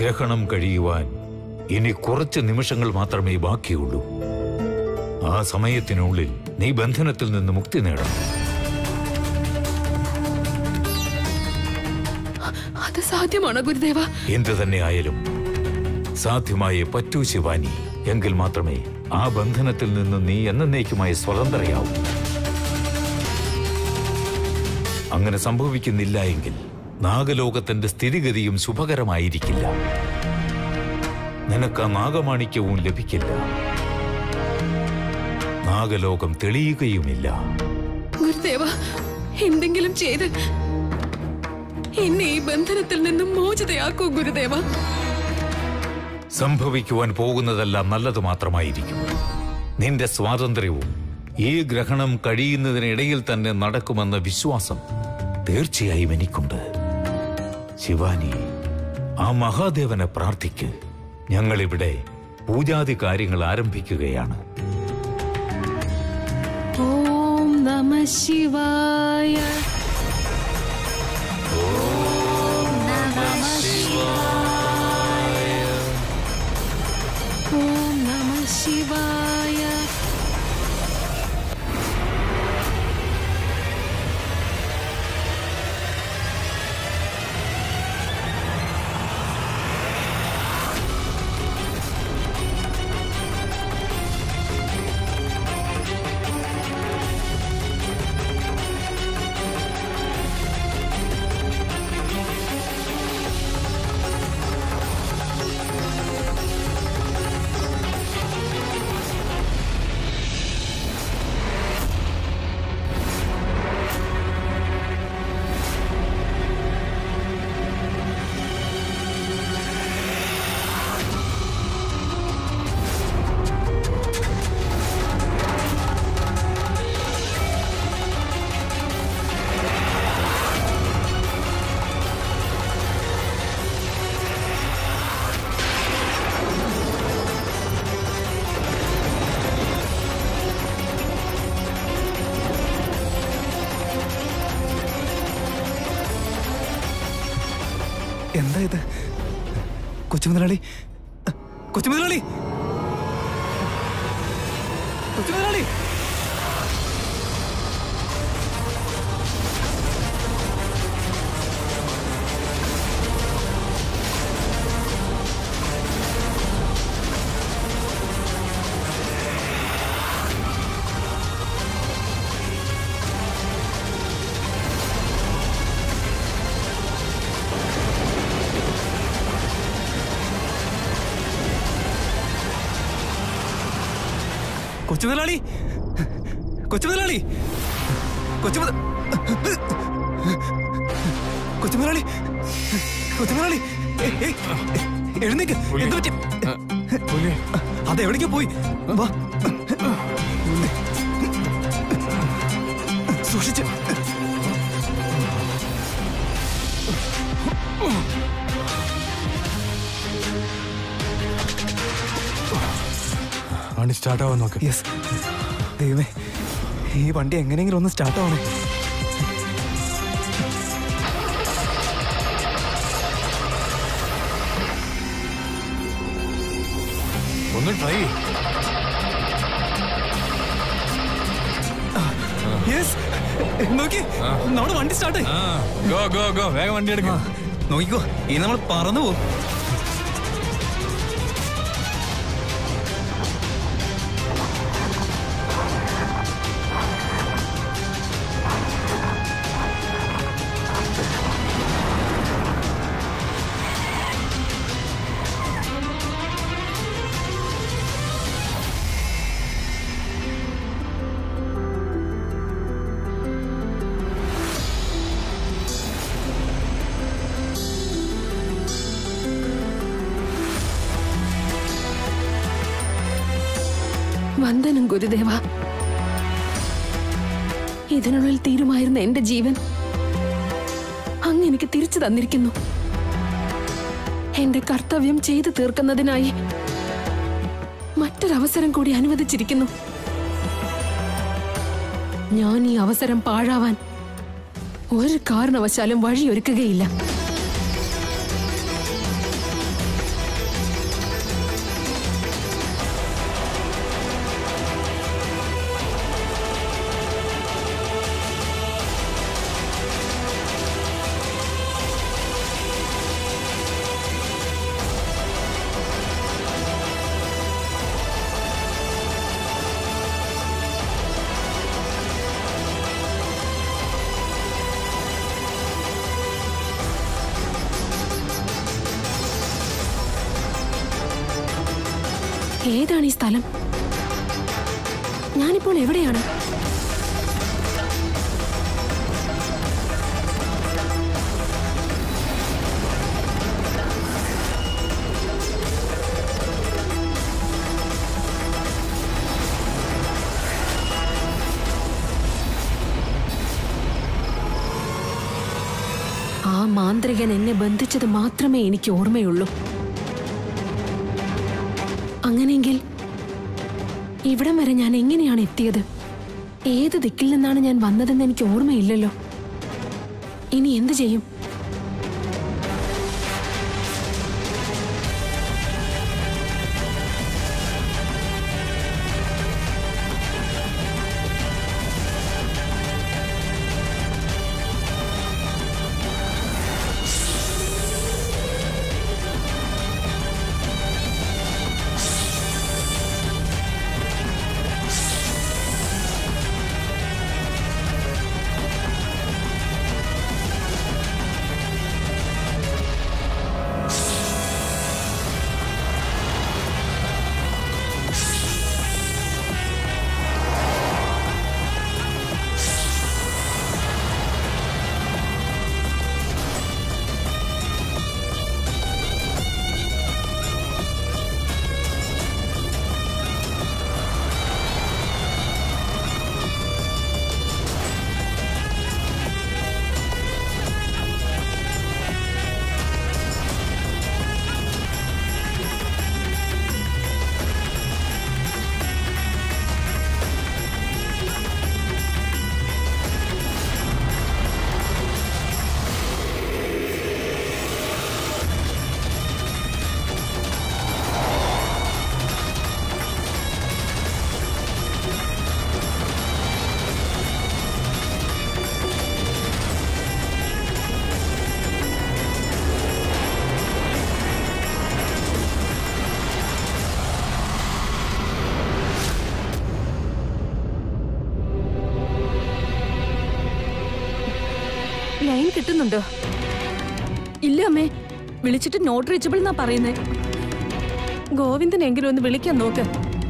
ഗ്രഹണം കഴിയുവാൻ ഇനി കുറച്ച് നിമിഷങ്ങൾ മാത്രമേ ബാക്കിയുള്ളൂ ആ സമയത്തിനുള്ളിൽ നീ ബന്ധനത്തിൽ നിന്ന് മുക്തി നേടണം അത് സാധ്യമാണോ ഗുരുദേവ എന്തു തന്നെ ആയാലും സാധ്യമായേ പറ്റൂ ശിവാനി എങ്കിൽ മാത്രമേ ആ ബന്ധനത്തിൽ നിന്ന് നീ എന്നേക്കുമായി സ്വതന്ത്രയാവൂ അങ്ങനെ സംഭവിക്കുന്നില്ല എങ്കിൽ നാഗലോകത്തിന്റെ സ്ഥിതിഗതിയും ശുഭകരമായിരിക്കില്ല നിനക്ക് ആ നാഗമാണിക്യവും ലഭിക്കില്ല നാഗലോകം തെളിയുകയുമില്ല ഗുരുദേവ എന്തെങ്കിലും ചെയ്ത് എന്നെ ഈ ബന്ധനത്തിൽ നിന്നും മോചിതയാക്കൂ ഗുരുദേവ സംഭവിക്കുവാൻ പോകുന്നതെല്ലാം നല്ലത് മാത്രമായിരിക്കും നിന്റെ സ്വാതന്ത്ര്യവും ഈ ഗ്രഹണം കഴിയുന്നതിനിടയിൽ തന്നെ നടക്കുമെന്ന വിശ്വാസം തീർച്ചയായും എനിക്കുണ്ട് ശിവാനി ആ മഹാദേവനെ പ്രാർത്ഥിക്ക് ഞങ്ങളിവിടെ പൂജാതി കാര്യങ്ങൾ ആരംഭിക്കുകയാണ് ഓം നമ ശിവായ ഓം നമ ശിവായ എന്താ ഇത് കൊച്ചുമുതലാളി കൊച്ചുമുതലാളി കൊച്ചുമുതലാളി കൊച്ചുമുതലാളി കൊച്ചുമുതലാളി കൊച്ചുമുത കൊച്ചുമുതലാളി കൊച്ചുമുതലാളി ഏയ്, ഏയ്, എഴുന്നേക്ക് എന്ത് പറ്റി അത് എവിടേക്കാ പോയി വാ സൂക്ഷിച്ച് വണ്ടി സ്റ്റാർട്ട് ആവാൻ നോക്ക് യെസ് ദൈവമേ ഈ വണ്ടി എങ്ങനെയെങ്കിലും ഒന്ന് സ്റ്റാർട്ട് ആവണേ ഒന്ന് ട്രൈ യെസ് നോക്കി നമ്മുടെ വണ്ടി സ്റ്റാർട്ട് ഗോ ഗോ ഗോ വേഗം വണ്ടി എടുക്ക നോക്കിക്കോ ഈ നമ്മൾ പറന്നു പോകും വന്ദനം ഗുരുദേവ ഇതിനുള്ളിൽ തീരുമായിരുന്ന എന്റെ ജീവൻ അങ്ങ് എനിക്ക് തിരിച്ചു തന്നിരിക്കുന്നു എന്റെ കർത്തവ്യം ചെയ്തു തീർക്കുന്നതിനായി മറ്റൊരവസരം കൂടി അനുവദിച്ചിരിക്കുന്നു ഞാൻ ഈ അവസരം പാഴാവാൻ ഒരു കാരണവശാലും വഴിയൊരുക്കുകയില്ല ഏതാണ് ഈ സ്ഥലം ഞാനിപ്പോൾ എവിടെയാണ് ആ മാന്ത്രികൻ എന്നെ ബന്ധിച്ചത് മാത്രമേ എനിക്ക് ഓർമ്മയുള്ളൂ അങ്ങനെയെങ്കിൽ ഇവിടം വരെ ഞാൻ എങ്ങനെയാണ് എത്തിയത് ഏത് ദിക്കിൽ നിന്നാണ് ഞാൻ വന്നതെന്ന് എനിക്ക് ഓർമ്മയില്ലല്ലോ ഇനി എന്തു ചെയ്യും ലൈൻ കിട്ടുന്നുണ്ടോ ഇല്ല അമ്മേ വിളിച്ചിട്ട് നോട്ട് റീച്ചബിൾ എന്നാ പറയുന്നേ ഗോവിന്ദനെങ്കിലും ഒന്ന് വിളിക്കാൻ നോക്ക്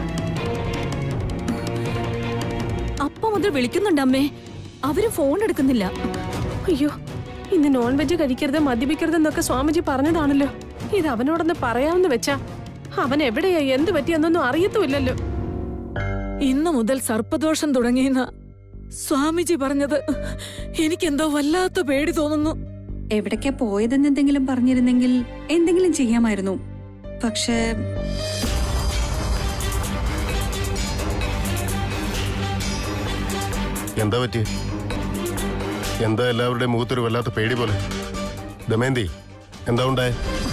അപ്പ മുതൽ വിളിക്കുന്നുണ്ട് അമ്മേ അവരും ഫോൺ എടുക്കുന്നില്ല അയ്യോ ഇന്ന് നോൺ വെജ് കഴിക്കരുത് മദ്യപിക്കരുത് എന്നൊക്കെ സ്വാമിജി പറഞ്ഞതാണല്ലോ ഇത് അവനോടൊന്ന് പറയാമെന്ന് വെച്ചാ അവൻ എവിടെയാ എന്ത് പറ്റിയെന്നൊന്നും അറിയത്തുമില്ലല്ലോ ഇന്നു മുതൽ സർപ്പദോഷം തുടങ്ങിയെന്ന സ്വാമിജി പറഞ്ഞത് എനിക്കെന്തോ വല്ലാത്ത പേടി തോന്നുന്നു എവിടേക്കാ പോയതെന്ന് എന്തെങ്കിലും പറഞ്ഞിരുന്നെങ്കിൽ എന്തെങ്കിലും ചെയ്യാമായിരുന്നു പക്ഷേ എന്താ പറ്റി എന്താ എല്ലാവരുടെയും മുഖത്തൊരു വല്ലാത്ത പേടി പോലെ ദമയന്തി എന്താ ഉണ്ടായേ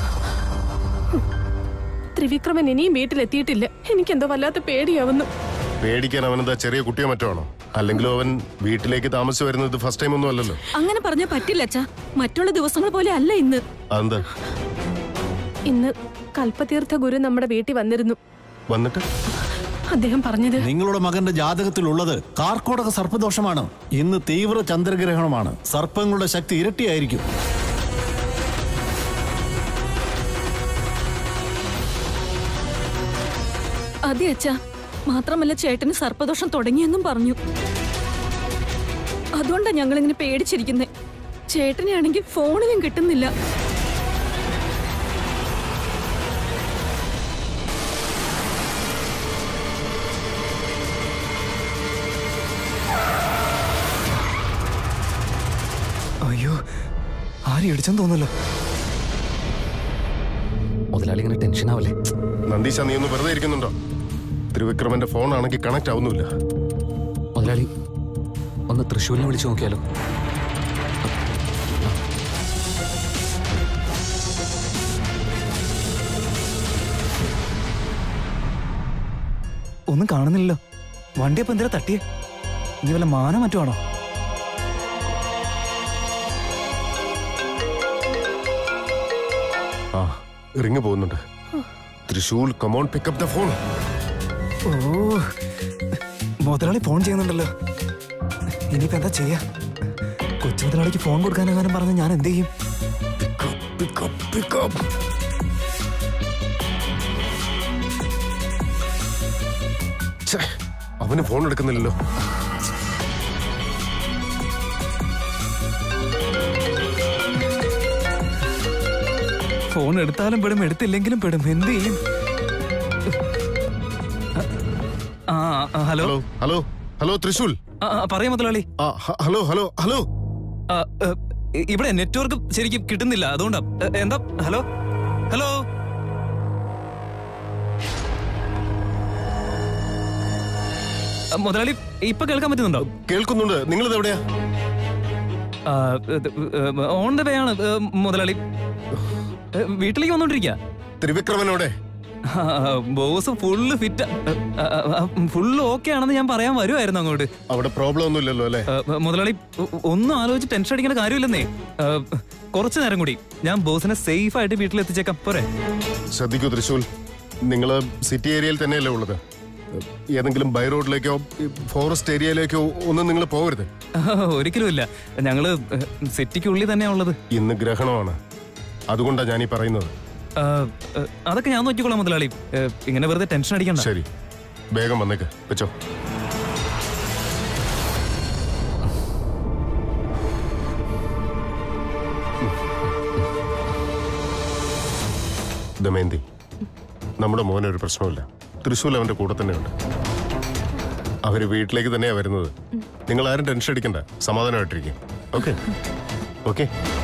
ത്രിവിക്രമൻ ഇനിയും വീട്ടിലെത്തിയിട്ടില്ല എനിക്കെന്തോ വല്ലാത്ത പേടിയാവുന്നു പേടിക്കാൻ അവനെന്താ ചെറിയ കുട്ടിയോ മറ്റോ ആണോ അല്ലെങ്കിലും അവൻ വീട്ടിലേക്ക് താമസിച്ചു വരുന്നത് ഫസ്റ്റ് ടൈം ഒന്നും അല്ലല്ലോ അങ്ങനെ പറഞ്ഞാൽ പറ്റില്ല അച്ഛാ മറ്റുള്ള ദിവസങ്ങൾ പോലെ അല്ല ഇന്ന് അതെന്താ ഇന്ന് കൽപ്പതീർത്ഥ ഗുരു നമ്മുടെ വീട്ടിൽ വന്നിരുന്നു വന്നിട്ട് അദ്ദേഹം പറഞ്ഞത് നിങ്ങളുടെ മകന്റെ ജാതകത്തിലുള്ളത് കാർക്കോടക സർപ്പദോഷമാണ് ഇന്ന് തീവ്ര ചന്ദ്രഗ്രഹണമാണ് സർപ്പങ്ങളുടെ ശക്തി ഇരട്ടിയായിരിക്കും അതെ അച്ഛാ മാത്രമല്ല ചേട്ടന് സർപ്പദോഷം തുടങ്ങിയെന്നും പറഞ്ഞു അതുകൊണ്ടാ ഞങ്ങൾ ഇങ്ങനെ പേടിച്ചിരിക്കുന്നേ ചേട്ടനെ ആണെങ്കിൽ ഫോണിലും കിട്ടുന്നില്ല അയ്യോ ആരും ഇടിച്ചെന്ന് തോന്നല്ലോ മുതലാളി ഇങ്ങനെ ടെൻഷൻ ആവല്ലേ നന്ദീശ നീ ഒന്ന് വെറുതെ ഇരിക്കുന്നുണ്ടോ ത്രിവിക്രമന്റെ ഫോൺ ആണെങ്കിൽ കണക്ട് ആവുന്നില്ല മുതലാളി ഒന്ന് തൃശ്ശൂരിനെ വിളിച്ചു നോക്കിയാലോ ഒന്നും കാണുന്നില്ലല്ലോ വണ്ടി അപ്പൊ എന്തിനാ തട്ടിയേ ഇനി വല്ല മാനം മറ്റോ ആണോ ആ റിങ് പോകുന്നുണ്ട് തൃശൂൽ കമോൺ പിക്കപ്പ് ദ ഫോൺ ഓ മുതലാളി ഫോൺ ചെയ്യുന്നുണ്ടല്ലോ ഇനിയിപ്പോ എന്താ ചെയ്യാ കൊച്ചു മുതലാളിക്ക് ഫോൺ കൊടുക്കാനെങ്ങാനും പറഞ്ഞ ഞാൻ എന്ത് ചെയ്യും പിക്കപ്പ് പിക്കപ്പ് പിക്കപ്പ് ഛെ, അവന് ഫോൺ എടുക്കുന്നില്ലല്ലോ ഫോൺ എടുത്താലും പെടും എടുത്തില്ലെങ്കിലും പെടും എന്ത് ചെയ്യും ആ ആ, hello hello hello hello Trishul ആ, ആ, പറയൂ മുതലാളി ആ ഹ- ഹലോ ഹലോ ഹലോ ആ, ഏ, ഇ- ഇവിടെ നെറ്റ്വർക്ക് ശരിക്കും കിട്ടുന്നില്ല അതുകൊണ്ടാ ഏ, എന്താ ഹലോ ഹലോ ആ, മുതലാളി ഇപ്പൊ കേൾക്കാൻ പറ്റുന്നുണ്ടോ കേൾക്കുന്നുണ്ട് നിങ്ങളിത് എവിടെയാ ഓൺ ദ വേ ആണ് ഏ, മുതലാളി ഏ, വീട്ടിലേക്ക് വന്നോണ്ടിരിക്ക ത്രിവിക്രമനോടെ boss full fit full okay ആണെന്ന് ഞാൻ പറയാൻ വരുമായിരുന്നു അങ്ങോട്ട് അവിടെ പ്രോബ്ലം ഒന്നുമില്ലല്ലോ അല്ലേ ഏ, മുതലാളി ഒ- ഒന്നും ആലോചിച്ച് ടെൻഷൻ അടിക്കേണ്ട കാര്യമില്ലെന്നേ ഏ, കുറച്ചു നേരം കൂടി ഞാൻ ബോസിനെ സേഫ് ആയിട്ട് വീട്ടിൽ എത്തിച്ചേക്കാം പോരെ ശ്രദ്ധിക്കൂ തൃശൂൽ നിങ്ങൾ സിറ്റി ഏരിയയിൽ തന്നെയല്ലേ ഉള്ളത് ഏതെങ്കിലും ബൈ റോഡിലേക്കോ ഫോറസ്റ്റ് ഏരിയയിലേക്കോ ഒന്നും നിങ്ങൾ പോകരുത് ഒരിക്കലും ഇല്ല ഞങ്ങള് സിറ്റിക്കുള്ളിൽ തന്നെയാ ഉള്ളത് ഇന്ന് ഗ്രഹണമാണ് അതുകൊണ്ടാണ് ഞാൻ ഈ പറയുന്നത് ഏ, ഏ, അതൊക്കെ ഞാൻ നോക്കിക്കോളാം മുതലാളി ഏ, ഇങ്ങനെ വെറുതെ ടെൻഷൻ അടിക്കണ്ട ശരി വേഗം വന്നേക്ക് വെച്ചോ ദമയന്തി നമ്മുടെ മോനെ ഒരു പ്രശ്നമില്ല തൃശ്ശൂൽ അവന്റെ കൂടെ തന്നെയുണ്ട് അവര് വീട്ടിലേക്ക് തന്നെയാ വരുന്നത് നിങ്ങൾ ആരും ടെൻഷൻ അടിക്കണ്ട സമാധാനമായിട്ടിരിക്കും ഓക്കെ ഓക്കെ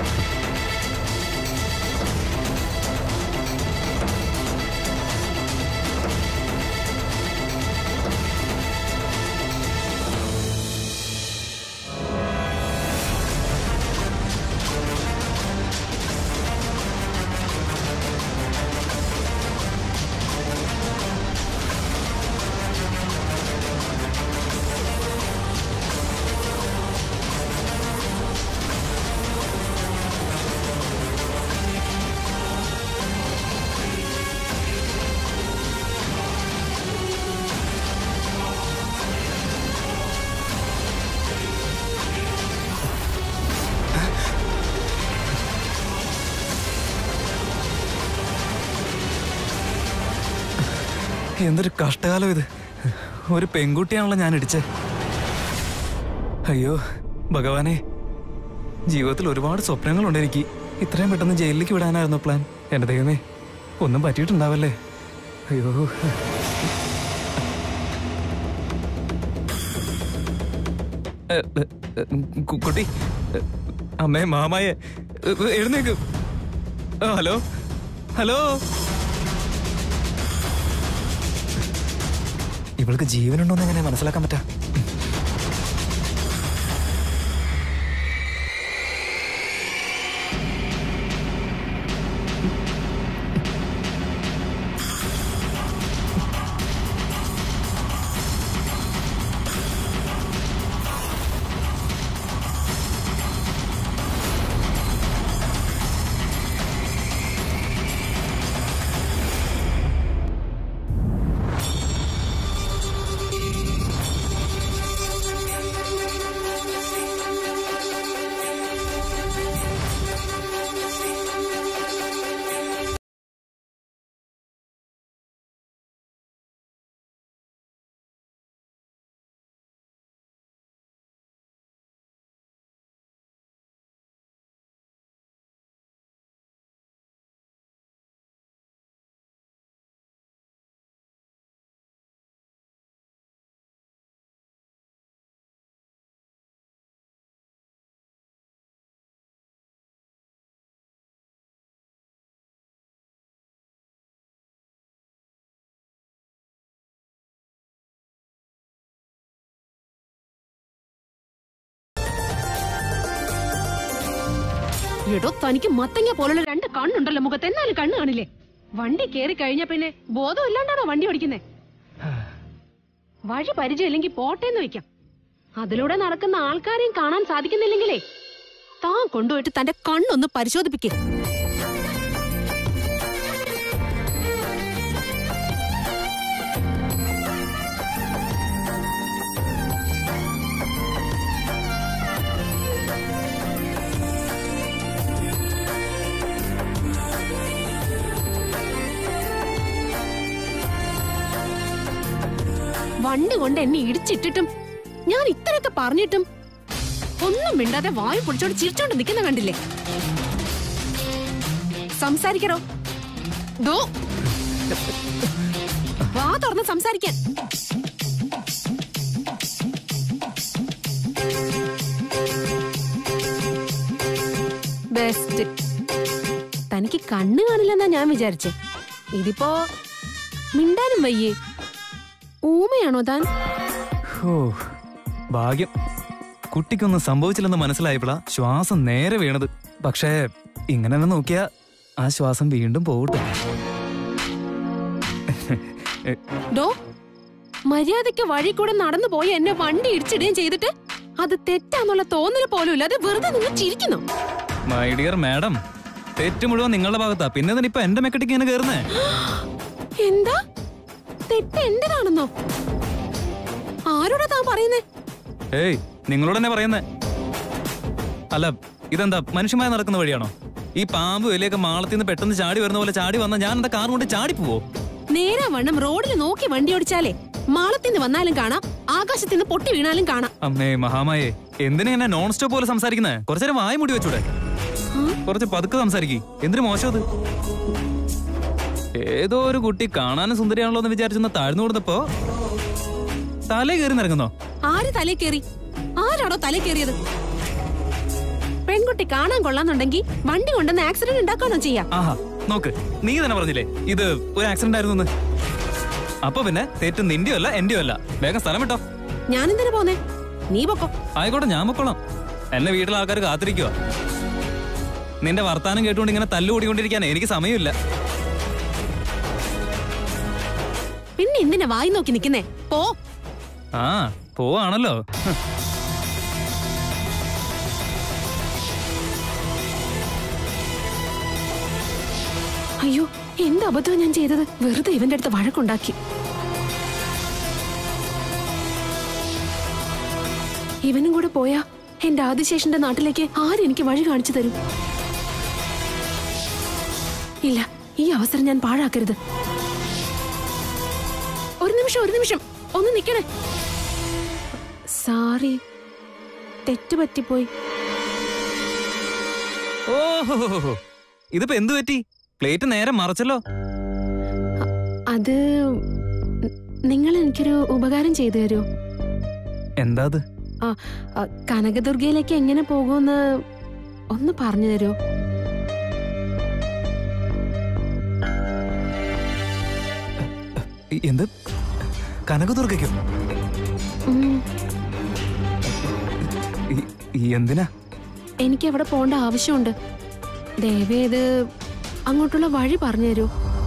എന്തൊരു കഷ്ടകാലം ഇത് ഒരു പെൺകുട്ടിയാണല്ലോ ഞാൻ ഇടിച്ചേ അയ്യോ ഭഗവാനെ ജീവിതത്തിൽ ഒരുപാട് സ്വപ്നങ്ങളുണ്ട് എനിക്ക് ഇത്രയും പെട്ടെന്ന് ജയിലിലേക്ക് വിടാനായിരുന്നു പ്ലാൻ എന്റെ ദൈവമേ ഒന്നും പറ്റിയിട്ടുണ്ടാവല്ലേ അയ്യോ എ, എ, എ, കു- കുട്ടി എ, അമ്മേ മാമായെ എ, എഴുന്നേക്ക് ആ, ഹലോ ഹലോ ഇവൾക്ക് ജീവനുണ്ടോന്ന് എങ്ങനെ മനസ്സിലാക്കാൻ പറ്റാ എടോ തനിക്ക് മത്തങ്ങ പോലുള്ള രണ്ട് കണ്ണുണ്ടല്ലോ മുഖത്ത് എന്നാലും കണ്ണ് കാണില്ലേ വണ്ടി കേറി കഴിഞ്ഞ പിന്നെ ബോധം ഇല്ലാണ്ടാണോ വണ്ടി ഓടിക്കുന്നേ വഴി പരിചയമില്ലെങ്കിൽ പോട്ടേന്ന് വെക്കാം അതിലൂടെ നടക്കുന്ന ആൾക്കാരെയും കാണാൻ സാധിക്കുന്നില്ലെങ്കിലേ താൻ കൊണ്ടുപോയിട്ട് തന്റെ കണ്ണൊന്ന് പരിശോധിപ്പിക്കേ വണ്ടി കൊണ്ട് എന്നെ ഇടിച്ചിട്ടിട്ടും ഞാൻ ഇത്രയൊക്കെ പറഞ്ഞിട്ടും ഒന്നും മിണ്ടാതെ വായു പൊടിച്ചോണ്ട് ചിരിച്ചോണ്ട് നിൽക്കുന്ന കണ്ടില്ലേ സംസാരിക്കറോ ദോ വാ തുറന്ന് സംസാരിക്കാൻ ബെസ്റ്റ് തനിക്ക് കണ്ണ് കാണില്ലെന്നാ ഞാൻ വിചാരിച്ചേ ഇതിപ്പോ മിണ്ടാനും വയ്യേ ഊമയാണോ താൻ ഹോ ഭാഗ്യം കുട്ടിക്കൊന്നും സംഭവിച്ചില്ലെന്ന് മനസ്സിലായപ്പോഴാ ശ്വാസം നേരെ വീണത് പക്ഷേ ഇങ്ങനെ തന്നെ നോക്കിയാ ആ ശ്വാസം വീണ്ടും പോകട്ടെ ഡോ മര്യാദയ്ക്ക് വഴി കൂടെ നടന്നു പോയി എന്നെ വണ്ടി ഇടിച്ചിടുകയും ചെയ്തിട്ട് അത് തെറ്റാന്നുള്ള തോന്നൽ പോലും ഇല്ല അത് വെറുതെ നിങ്ങൾ ചിരിക്കുന്നു മൈ ഡിയർ മാഡം തെറ്റ് മുഴുവൻ നിങ്ങളുടെ ഭാഗത്താ പിന്നെ തന്നെ ഇപ്പൊ എന്റെ മെക്കട്ടിക്ക് ഇങ്ങനെ കയറുന്നേ എന്താ തെറ്റ് എന്റേതാണെന്നോ ആരോടാ താൻ പറയുന്നേ ഏയ് നിങ്ങളോട് തന്നെ പറയുന്നേ അല്ല ഇതെന്താ മനുഷ്യമായി നടക്കുന്ന വഴിയാണോ ഈ പാമ്പ് വലിയൊക്കെ മാളത്തിൽ നിന്ന് പെട്ടെന്ന് ചാടി വരുന്ന പോലെ ചാടി വന്ന ഞാൻ എന്താ കാർ കൊണ്ട് ചാടി പോവോ നേരാ വണ്ണം റോഡിൽ നോക്കി വണ്ടി ഓടിച്ചാലേ മാളത്തിന്ന് വന്നാലും കാണാം ആകാശത്തിന്ന് പൊട്ടി വീണാലും കാണാം അമ്മേ മഹാമായേ എന്തിനാ എന്നെ നോൺ സ്റ്റോപ്പ് പോലെ സംസാരിക്കുന്നേ കുറച്ചേരം വായ മുടി വെച്ചൂടെ കുറച്ച് പതുക്കെ സംസാരിക്കി എന്തിനു മോശം അത് ഏതോ ഒരു കുട്ടി കാണാനും സുന്ദരിയാണല്ലോ എന്ന് വിചാരിച്ചൊന്ന് താഴ്ന്നു കൊടുത്തപ്പോ തലേ കയറി നിറങ്ങുന്നോ ആര് തലേ കയറി ആരാണോ തലേ കയറിയത് പെൺകുട്ടി കാണാൻ കൊള്ളാന്നുണ്ടെങ്കിൽ വണ്ടി കൊണ്ടുവന്ന് ആക്സിഡന്റ് ഉണ്ടാക്കാണോ ചെയ്യാ ആഹാ നോക്ക് നീ തന്നെ പറഞ്ഞില്ലേ ഇത് ഒരു ആക്സിഡന്റ് ആയിരുന്നു എന്ന് അപ്പൊ പിന്നെ തെറ്റ് നിന്റെയോ അല്ല എന്റെയോ അല്ല വേഗം സ്ഥലം വിട്ടോ ഞാനെന്തിനാ പോന്നേ നീ പൊക്കോ ആയിക്കോട്ടെ ഞാൻ പൊക്കോളാം എന്നെ വീട്ടിലെ ആൾക്കാർ കാത്തിരിക്കുക നിന്റെ വർത്താനം കേട്ടുകൊണ്ട് ഇങ്ങനെ തല്ലുകൂടിക്കൊണ്ടിരിക്കാൻ എനിക്ക് സമയമില്ല പിന്നെ എന്തിനാ വായി നോക്കി നിക്കുന്നേ പോ ആ പോവാണല്ലോ ഹ്. അയ്യോ എന്ത് അബദ്ധം ഞാൻ ചെയ്തത് വെറുതെ ഇവന്റെ അടുത്ത് വഴക്കുണ്ടാക്കി ഇവനും കൂടെ പോയാ എന്റെ ആദിശേഷന്റെ നാട്ടിലേക്ക് ആരെനിക്ക് വഴി കാണിച്ചു തരും ഇല്ല ഈ അവസരം ഞാൻ പാഴാക്കരുത് ഒരു നിമിഷം ഒരു നിമിഷം ഒന്ന് നിക്കണേ സാറി തെറ്റ് പറ്റിപ്പോയി ഓഹോ ഇതിപ്പോ എന്തു പറ്റി പ്ലേറ്റ് നേരെ മറച്ചല്ലോ അത് നിങ്ങൾ എനിക്കൊരു ഉപകാരം ചെയ്തു തരുമോ എന്താ അത് ആ ആ, കനകദുർഗയിലേക്ക് എങ്ങനെ പോകുമെന്ന് ഒന്ന് പറഞ്ഞു തരുമോ ഇ- എന്ത് കനകദുർഗയ്ക്കോ ഉം, ഈ- ഈ എന്തിനാ എനിക്ക് അവിടെ പോകേണ്ട ആവശ്യമുണ്ട് ദയവേത് അങ്ങോട്ടുള്ള വഴി പറഞ്ഞു തരുമോ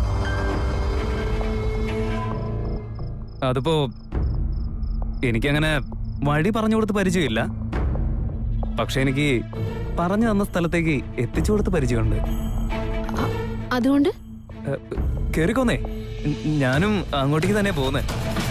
അതിപ്പോ എനിക്കങ്ങനെ വഴി പറഞ്ഞു കൊടുത്ത് പരിചയമില്ല പക്ഷെ എനിക്ക് പറഞ്ഞു തന്ന സ്ഥലത്തേക്ക് എത്തിച്ചു കൊടുത്ത് പരിചയമുണ്ട് അതുകൊണ്ട് കേറിക്കോന്നേ ഞാനും അങ്ങോട്ടേക്ക് തന്നെ പോകുന്നേ